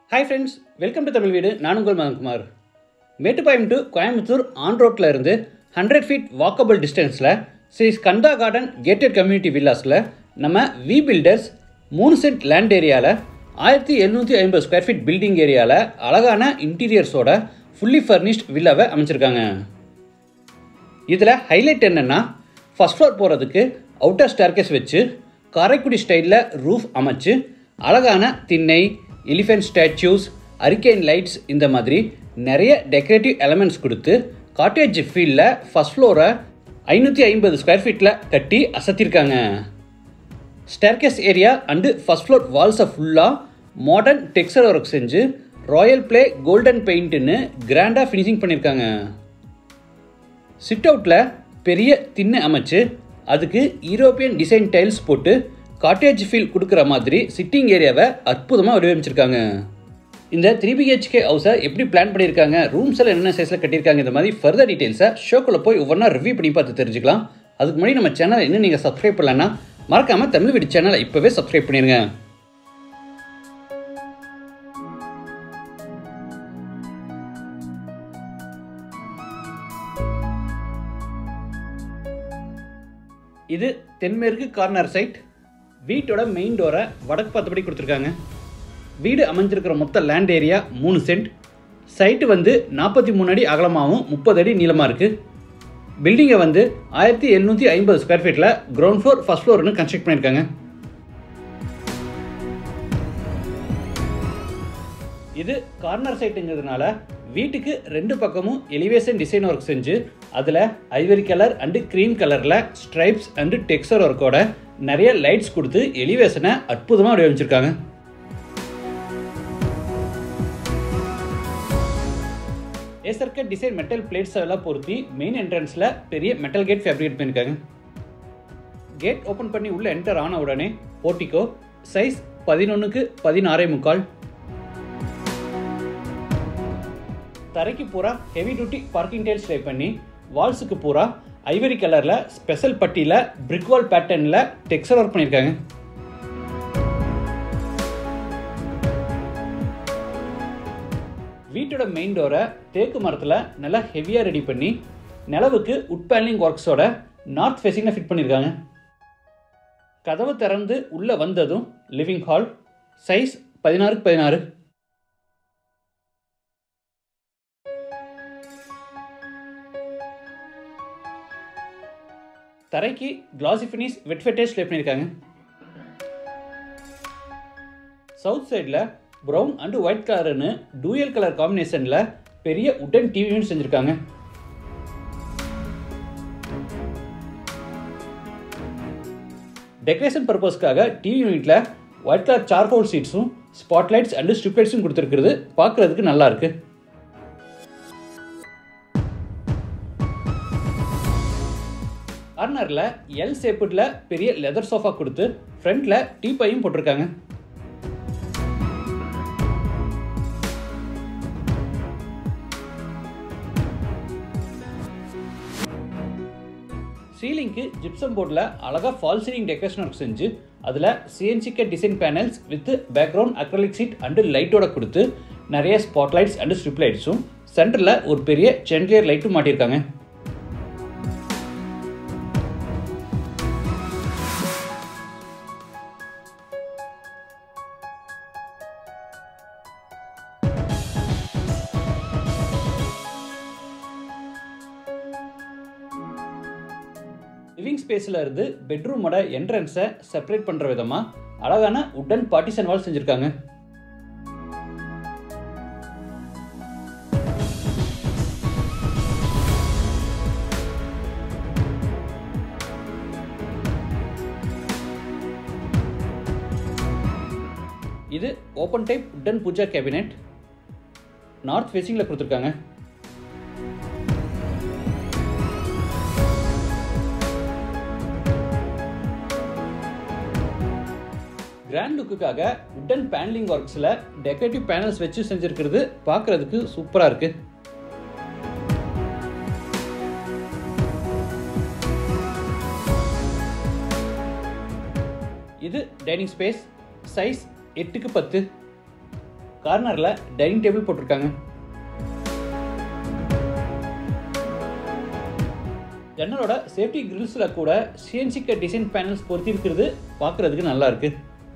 hi friends welcome to Tamil வீடு நான் உங்கள் மதன்குமார் மேட்டுப்பாளையம் டு கோயம்புத்தூர் ஆன் ரோட்டில் இருந்து ஹண்ட்ரட் ஃபீட் வாக்கபிள் டிஸ்டன்ஸில் Sri Skanda garden gated community வில்லாஸில் நம்ம வி பில்டர்ஸ் மூணு சென்ட் லேண்ட் ஏரியாவில் ஆயிரத்தி எழுநூற்றி ஐம்பது ஸ்கொயர் ஃபீட் பில்டிங் ஏரியாவில் அழகான இன்டீரியர்ஸோட ஃபுல்லி ஃபர்னிஷ்ட் வில்லாவை அமைச்சிருக்காங்க இதில் ஹைலைட் என்னென்னா ஃபஸ்ட் ஃப்ளோர் போகிறதுக்கு அவுட்டர் ஸ்டேர்கேஸ் வச்சு காரைக்குடி ஸ்டைலில் ரூஃப் அமைச்சு அழகான திண்ணை எலிஃபென்ட் ஸ்டாச்சூஸ் அரிக்கேன் லைட்ஸ் இந்த மாதிரி நிறைய டெக்கரேட்டிவ் எலமெண்ட்ஸ் கொடுத்து காட்டேஜ் ஃபீல்டில் ஃபஸ்ட் ஃப்ளோரை ஐநூற்றி ஐம்பது ஸ்கொயர் ஃபீட்டில் கட்டி அசத்திருக்காங்க staircase area and first floor வால்ஸை ஃபுல்லாக மாடர்ன் டெக்ஸ்டர் ஒர்க் செஞ்சு ராயல் பிளே கோல்டன் பெயிண்ட்டுன்னு கிராண்டாக ஃபினிஷிங் பண்ணியிருக்காங்க சிட் அவுட்டில் பெரிய திண்ணை அமைச்சு அதுக்கு யூரோப்பியன் டிசைன் டைல்ஸ் போட்டு காட்டேஜ் ஃபீல் கொடுக்குற மாதிரி சிட்டிங் ஏரியாவை அற்புதமாக வடிவமைச்சிருக்காங்க இந்த த்ரீ பிஹெச்கே ஹவுஸை எப்படி பிளான் பண்ணியிருக்காங்க ரூம்ஸ் எல்லாம் என்ன சைஸில் கட்டியிருக்காங்க இந்த மாதிரி ஃபர்தர் டீட்டெயில்ஸை ஷோக்குள்ளே போய் ஒவ்வொன்றா ரிவ்யூ பண்ணி பார்த்து தெரிஞ்சுக்கலாம் அதுக்கு முன்னாடி நம்ம சேனலை இன்னும் நீங்கள் சப்ஸ்கிரைப் பண்ணலன்னா மறக்காமல் தமிழ் வீடு சேனலை இப்போவே சப்ஸ்கிரைப் பண்ணிடுங்க இது தென்மேற்கு கார்னர் சைட் வீட்டோட மெயின் டோரை வடக்கு பார்த்தபடி கொடுத்துருக்காங்க வீடு அமைஞ்சிருக்கிற மொத்த லேண்ட் ஏரியா மூணு சென்ட் சைட்டு வந்து நாற்பத்தி மூணு அடி அகலமாகவும் முப்பது அடி நீளமாக இருக்குது பில்டிங்கை வந்து ஆயிரத்தி எழுநூற்றி ஐம்பது ஸ்கொயர் ஃபீட்டில் கிரவுண்ட் ஃப்ளோர் ஃபஸ்ட் ஃப்ளோர்னு கன்ஸ்ட்ரக்ட் பண்ணியிருக்காங்க இது கார்னர் சைட்டுங்கிறதுனால வீட்டுக்கு ரெண்டு பக்கமும் எலிவேஷன் டிசைன் ஒர்க் செஞ்சு அதில் ஐவரி கலர் அண்டு க்ரீம் கலரில் ஸ்ட்ரைப்ஸ் அண்டு டெக்ஸ்டர் ஒர்க்கோட நிறைய லைட்ஸ் கொடுத்து எலிவேஷனை அற்புதமாக வடிவமைச்சிருக்காங்க laser cut design metal plates எல்லாம் பொருத்தி மெயின் என்ட்ரன்ஸில் பெரிய மெட்டல் கேட் ஃபேப்ரிகேட் பண்ணியிருக்காங்க கேட் ஓப்பன் பண்ணி உள்ள என்டர் ஆன உடனே போர்ட்டிகோ சைஸ் பதினொன்றுக்கு பதினாறே முக்கால் தரைக்கு பூரா heavy duty parking tiles lay பண்ணி வால்ஸுக்கு பூரா ஐவரி கலரில் ஸ்பெஷல் பட்டியில் பிரிக் வால் பேட்டர்னில் டெக்ஸ்டர் ஒர்க் பண்ணியிருக்காங்க வீட்டோட மெயின் டோரை தேக்கு மரத்தில் நல்லா ஹெவியாக ரெடி பண்ணி நிலவுக்கு உட் பேனலிங் ஒர்க்ஸோட நார்த் ஃபேஸிங்கில் ஃபிட் பண்ணியிருக்காங்க கதவு திறந்து உள்ளே வந்ததும் லிவிங் ஹால் சைஸ் பதினாறுக்கு பதினாறு தரைக்கு கிளாசி ஃபினிஷ் வெட் ஃபெட்டேஜ் லே பண்ணியிருக்காங்க சவுத் சைடில் ப்ரௌன் அண்டு ஒயிட் கலர்னு டூயல் கலர் காம்பினேஷனில் பெரிய உட்டன் டிவியும் செஞ்சுருக்காங்க டெக்கரேஷன் பர்பஸ்க்காக டிவி யூனிட்டில் ஒயிட் கலர் சார்கோல் சீட்ஸும் ஸ்பாட்லைட்ஸ் அண்டு ஸ்ட்ரிப் லைட்ஸும் கொடுத்துருக்கிறது பார்க்குறதுக்கு நல்லா இருக்குது கார்னரில் எல் ஷேப்புடில் பெரிய லெதர் சோஃபா கொடுத்து ஃப்ரண்ட்டில் டீப்பையும் போட்டிருக்காங்க சீலிங்க்கு ஜிப்சம் போர்டில் அழகாக ஃபால் சீலிங் டெக்கரேஷன் ஒர்க் செஞ்சு அதில் CNC cut design panels with background acrylic sheet and லைட்டோட கொடுத்து நிறைய ஸ்பாட்லைட்ஸ் அண்டு ஸ்ட்ரிப் லைட்ஸும் சென்டரில் ஒரு பெரிய சென்ட்லியர் லைட்டும் மாட்டியிருக்காங்க லிவிங் ஸ்பேஸில் இருந்து பெட்ரூமோட என்ட்ரன்ஸை செப்பரேட் பண்ணுற விதமாக அழகான உட்டன் பார்ட்டிஷன் வால் செஞ்சுருக்காங்க இது open type wooden pooja cabinet north ஃபேஸிங்கில் கொடுத்துருக்காங்க கிராண்ட் லுக்குக்காக உட்டன் பேனலிங் ஒர்க்ஸில் டெக்கரேட்டிவ் பேனல்ஸ் வச்சு செஞ்சுருக்கிறது பார்க்குறதுக்கு சூப்பராக இருக்குது இது டைனிங் ஸ்பேஸ் சைஸ் எட்டுக்கு பத்து கார்னரில் டைனிங் டேபிள் போட்டிருக்காங்க ஜன்னலோட சேஃப்டி கிரில்ஸில் கூட சிஎன்சி கட் டிசைன் பேனல்ஸ் பொருத்தி இருக்கிறது பார்க்குறதுக்கு நல்லா இருக்கு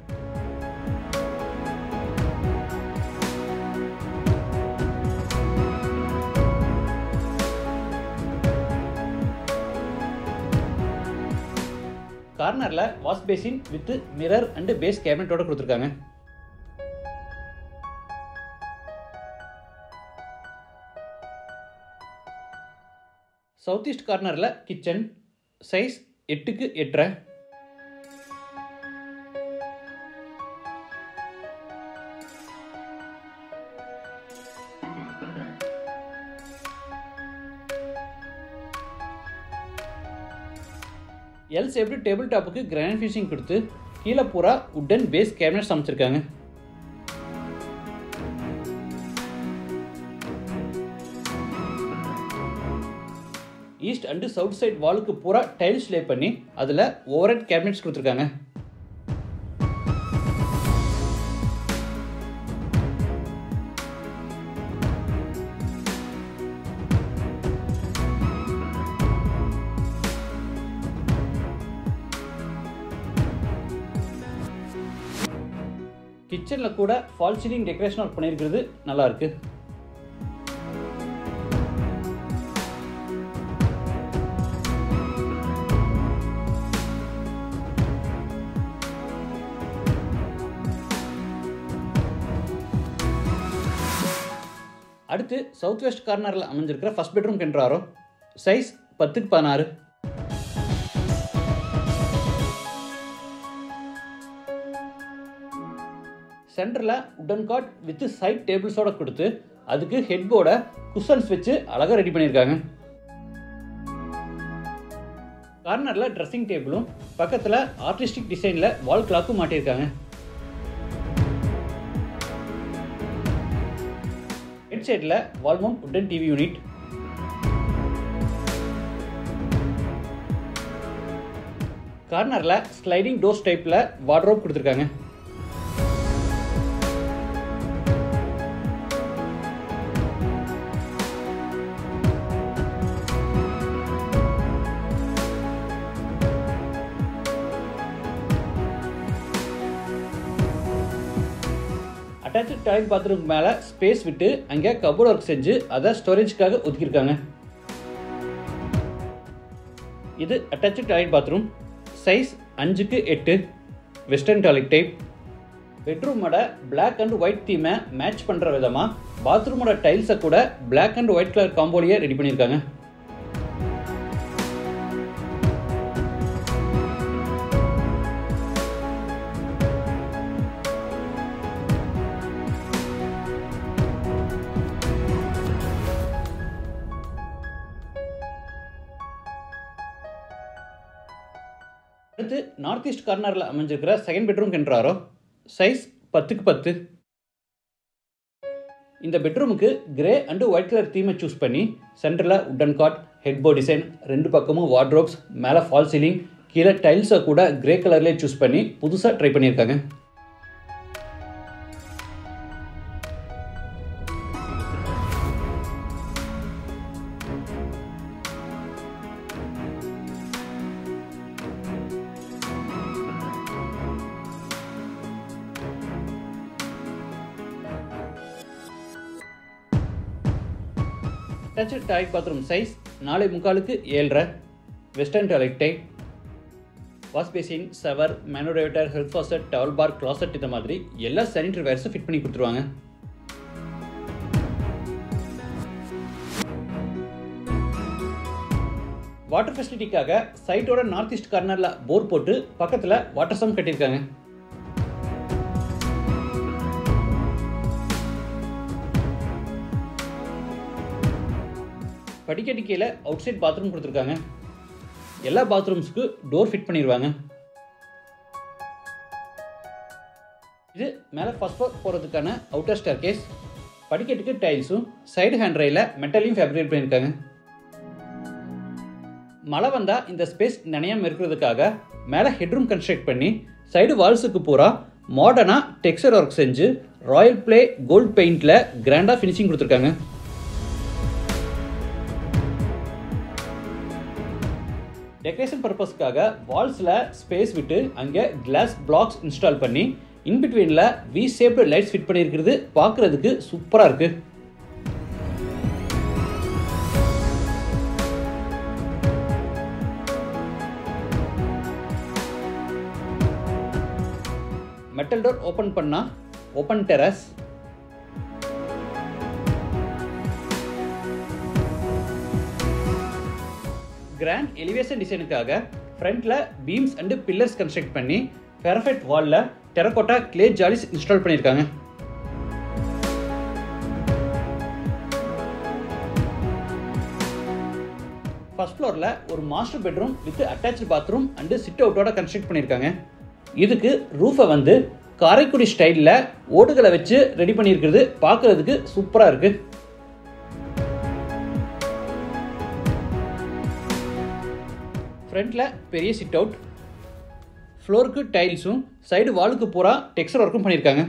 கார்னரில் wash basin with mirror and base கேபினட்டோட கொடுத்துருக்காங்க சவுத் ஈஸ்ட் கார்னரில் கிச்சன் சைஸ் எட்டுக்கு எட்டரை எல் ஷேப்டு டேபிள் டாப்புக்கு கிரானைட் ஃபினிஷிங் கொடுத்து கீழே பூரா உட்டன் பேஸ் கேபினட்ஸ் அமைச்சிருக்காங்க ஈஸ்ட் அண்டு சவுத் சைட் வாலுக்கு பூரா டைல்ஸ் லே பண்ணி அதில் ஓவர் ஹெட் கேபினட்ஸ் கொடுத்துருக்காங்க கிச்சனில் கூட ஃபால் சீலிங் டெக்கரேஷன் ஒர்க் பண்ணியிருக்கிறது நல்லா இருக்கு அடுத்து சவுத் வெஸ்ட் கார்னரில் அமைஞ்சிருக்கிற ஃபர்ஸ்ட் பெட்ரூம் கென்றாரோ சைஸ் பத்துக்கு பதினாறு சென்டரில் உடன் காட் வித் சைட் டேபிள்ஸோட கொடுத்து அதுக்கு ஹெட் போர்டை குஷன்ஸ் வச்சு அழகாக ரெடி பண்ணியிருக்காங்க கார்னரில் ட்ரெஸ்ஸிங் டேபிளும் பக்கத்தில் ஆர்டிஸ்டிக் டிசைனில் வால் கிளாக்கும் மாட்டியிருக்காங்க ஹெட் சைடில் வால்மோன் உடன் டிவி யூனிட் கார்னரில் ஸ்லைடிங் டோர்ஸ் டைப்பில் வார்ட்ரோப் கொடுத்துருக்காங்க அட்டாச்சு டாய்லெட் பாத்ரூம் மேலே ஸ்பேஸ் விட்டு அங்கே கபோர்ட் ஒர்க் செஞ்சு அதை ஸ்டோரேஜ்க்காக ஒதுக்கியிருக்காங்க இது அட்டாச்சு டாய்லெட் பாத்ரூம் சைஸ் அஞ்சுக்கு எட்டு வெஸ்டர்ன் டாய்லெட் டைப் பெட்ரூமோட பிளாக் அண்ட் ஒயிட் தீமை மேட்ச் பண்ணுற விதமாக பாத்ரூமோட டைல்ஸை கூட பிளாக் அண்ட் ஒயிட் கலர் காம்போலியே ரெடி பண்ணியிருக்காங்க அடுத்து நார்த் ஈஸ்ட் கார்னரில் அமைஞ்சிருக்கிற செகண்ட் பெட்ரூம் கென்றாரோ சைஸ் பத்துக்கு பத்து இந்த பெட்ரூமுக்கு கிரே அண்டு ஒயிட் கலர் தீமை சூஸ் பண்ணி சென்டரில் wooden cot head board design ரெண்டு பக்கமும் வார்ட்ரோப்ஸ் மேலே ஃபால் சீலிங் கீழே டைல்ஸை கூட கிரே கலர்லேயே சூஸ் பண்ணி புதுசாக ட்ரை பண்ணியிருக்காங்க அட்டாச்சு டாய்லெட் பாத்ரூம் சைஸ் நாலு முக்காலுக்கு ஏழரை western toilet type wash basin shower மேனோடேட்டர் health faucet towel bar closet இந்த மாதிரி எல்லா சானிட்டரி வேர்ஸும் ஃபிட் பண்ணி கொடுத்துருவாங்க வாட்டர் ஃபெசிலிட்டிக்காக சைட்டோட நார்த் ஈஸ்ட் கார்னரில் போர் போட்டு பக்கத்தில் வாட்டர் சம் கட்டியிருக்காங்க படிக்கட்டு கீழே அவுட் சைட் பாத்ரூம் கொடுத்துருக்காங்க எல்லா பாத்ரூம்ஸ்க்கு டோர் ஃபிட் பண்ணிடுவாங்க இது மேலே ஃபர்ஸ்ட் ஃப்ளோர் போகிறதுக்கான அவுட்டர் ஸ்டார் கேஸ் படிக்கட்டுக்கு டைல்ஸும் சைடு ஹேண்ட் ரயிலில் மெட்டலையும் ஃபேப்ரிகேட் பண்ணியிருக்காங்க மழை வந்தால் இந்த ஸ்பேஸ் நனையாமல் இருக்கிறதுக்காக மேலே ஹெட்ரூம் கன்ஸ்ட்ரக்ட் பண்ணி சைடு வால்ஸுக்கு பூரா மாடர்னாக டெக்ஸ்டர் ஒர்க் செஞ்சு ராயல் ப்ளே கோல்ட் பெயிண்டில் கிராண்டாக ஃபினிஷிங் கொடுத்துருக்காங்க டெக்கரேஷன் பர்பஸ்க்காக வால்ஸில் ஸ்பேஸ் விட்டு அங்கே கிளாஸ் பிளாக்ஸ் இன்ஸ்டால் பண்ணி இன்பிட்வீனில் வி ஷேப்டு லைட்ஸ் ஃபிட் பண்ணியிருக்கிறது பார்க்குறதுக்கு சூப்பராக இருக்குது மெட்டல் டோர் ஓப்பன் பண்ணால் ஓப்பன் டெரஸ் கிராண்ட் எலிவேஷன் டிசைனுக்காக ஃப்ரண்ட்டில் பீம்ஸ் அண்டு பில்லர்ஸ் கன்ஸ்ட்ரக்ட் பண்ணி பெர்ஃபெக்ட் வாலில் டெரகோட்டா கிளே ஜாலிஸ் இன்ஸ்டால் பண்ணியிருக்காங்க ஃபர்ஸ்ட் ஃப்ளோரில் ஒரு master bedroom with attach bathroom and sit அவுட்டோட கன்ஸ்ட்ரக்ட் பண்ணியிருக்காங்க இதுக்கு ரூஃபை வந்து காரைக்குடி ஸ்டைலில் ஓடுகளை வச்சு ரெடி பண்ணியிருக்கிறது பார்க்குறதுக்கு சூப்பராக இருக்குது ஃப்ரண்ட்டில் பெரிய சிட் அவுட் ஃப்ளோருக்கு டைல்ஸும் சைடு வாலுக்கு பூரா டெக்ஸ்டர் ஒர்க்கும் பண்ணியிருக்காங்க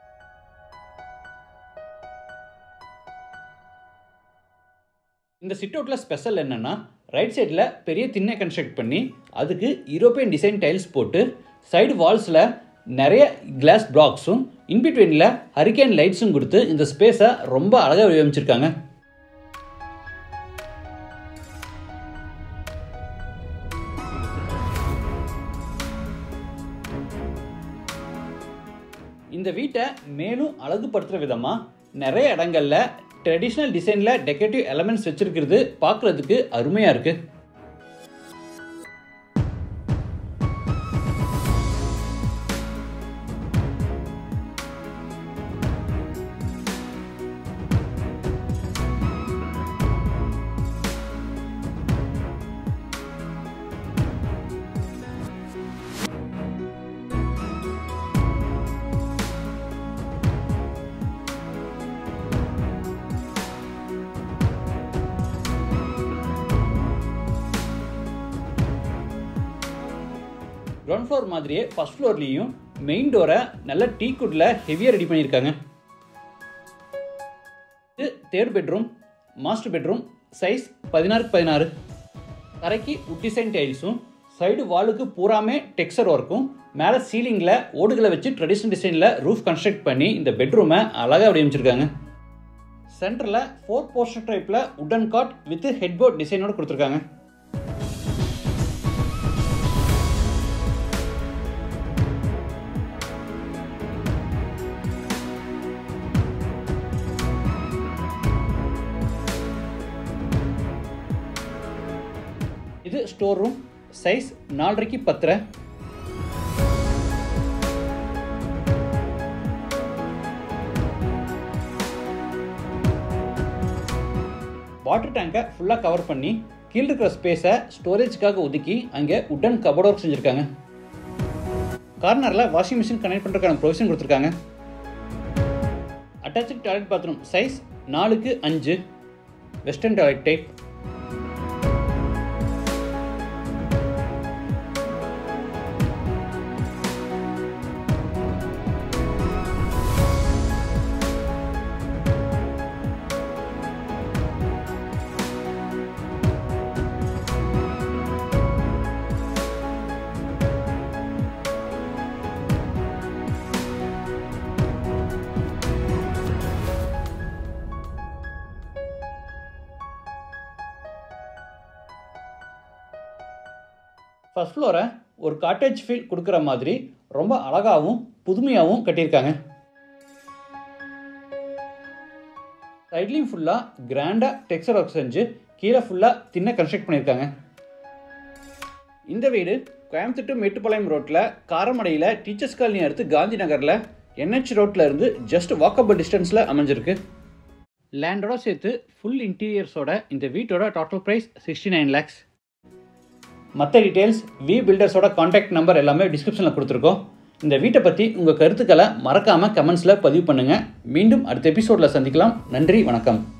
இந்த சிட் அவுட்டில் ஸ்பெஷல் என்னென்னா ரைட் சைடில் பெரிய திண்ணை கன்ஸ்ட்ரக்ட் பண்ணி அதுக்கு யூரோப்பியன் டிசைன் டைல்ஸ் போட்டு சைடு வால்ஸில் நிறைய கிளாஸ் பிளாக்ஸும் இன்பிட்வீனில் ஹரிகேன் லைட்ஸும் கொடுத்து இந்த ஸ்பேஸை ரொம்ப அழகாக வடிவமைச்சிருக்காங்க இந்த வீட்டை மேலும் அழகுபடுத்துகிற விதமாக நிறைய இடங்கள்ல ட்ரெடிஷ்னல் டிசைனில் டெக்கரேட்டிவ் எலமெண்ட்ஸ் வச்சுருக்கிறது பார்க்குறதுக்கு அருமையாக இருக்குது கிரவுண்ட் ஃப்ளோர் மாதிரியே ஃபர்ஸ்ட் ஃப்ளோர்லேயும் மெயின் டோரை நல்ல டீ குட்டில் ஹெவியாக ரெடி பண்ணியிருக்காங்க இது third bedroom master bedroom size பதினாறுக்கு பதினாறு தரைக்கு உட் டிசைன் டைல்ஸும் சைடு வாலுக்கு பூராமே டெக்ஸ்சர் ஒர்க்கும் மேலே சீலிங்கில் ஓடுகளை வச்சு ட்ரெடிஷ்னல் டிசைனில் ரூஃப் கன்ஸ்ட்ரக்ட் பண்ணி இந்த பெட்ரூமை அழகாக வடிவமைச்சிருக்காங்க சென்டரில் ஃபோர் போர்ஷன் டைப்பில் உடன் காட் வித் ஹெட்போர்ட் டிசைனோட கொடுத்துருக்காங்க இது ஸ்டோர் ரூம் சைஸ் நாலரைக்கு பத்தரை வாட்டர் டேங்கை ஃபுல்லாக கவர் பண்ணி கீழே இருக்கிற ஸ்பேஸை ஸ்டோரேஜ்க்காக ஒதுக்கி அங்கே உட்டன் கபோர்ட் ஒர்க் செஞ்சுருக்காங்க கார்னரில் வாஷிங் மிஷின் கனெக்ட் பண்ணுறதுக்கான ப்ரொவிஷன் கொடுத்துருக்காங்க அட்டாச்சு டாய்லெட் பாத்ரூம் சைஸ் நாலுக்கு அஞ்சு வெஸ்டர்ன் டாய்லெட் டைப் ஃபர்ஸ்ட் ஃப்ளோரை ஒரு காட்டேஜ் ஃபீல் கொடுக்குற மாதிரி ரொம்ப அழகாகவும் புதுமையாகவும் கட்டியிருக்காங்க சைட்லையும் ஃபுல்லாக கிராண்டாக டெக்ஸ்டர் ஒர்க் செஞ்சு கீழே ஃபுல்லாக தின்ன கன்ஸ்ட்ரக்ட் பண்ணியிருக்காங்க இந்த வீடு கோயம்புத்தூர் மேட்டுப்பாளையம் ரோட்டில் காரமடையில் டீச்சர்ஸ் காலனி அடுத்து காந்தி நகரில் என்ஹெச் ரோட்டில் இருந்து ஜஸ்ட் வாக்கபிள் டிஸ்டன்ஸில் அமைஞ்சிருக்கு லேண்டோட சேர்த்து ஃபுல் இன்டீரியர்ஸோட இந்த வீட்டோட total price sixty nine lakhs மற்ற டீட்டெயில்ஸ் வி பில்டர்ஸோட காண்டாக்ட் நம்பர் எல்லாமே டிஸ்கிரிப்ஷனில் கொடுத்துருக்கோம் இந்த வீட்டை பற்றி உங்கள் கருத்துக்களை மறக்காமல் கமெண்ட்ஸில் பதிவு பண்ணுங்கள் மீண்டும் அடுத்த எபிசோடில் சந்திக்கலாம் நன்றி வணக்கம்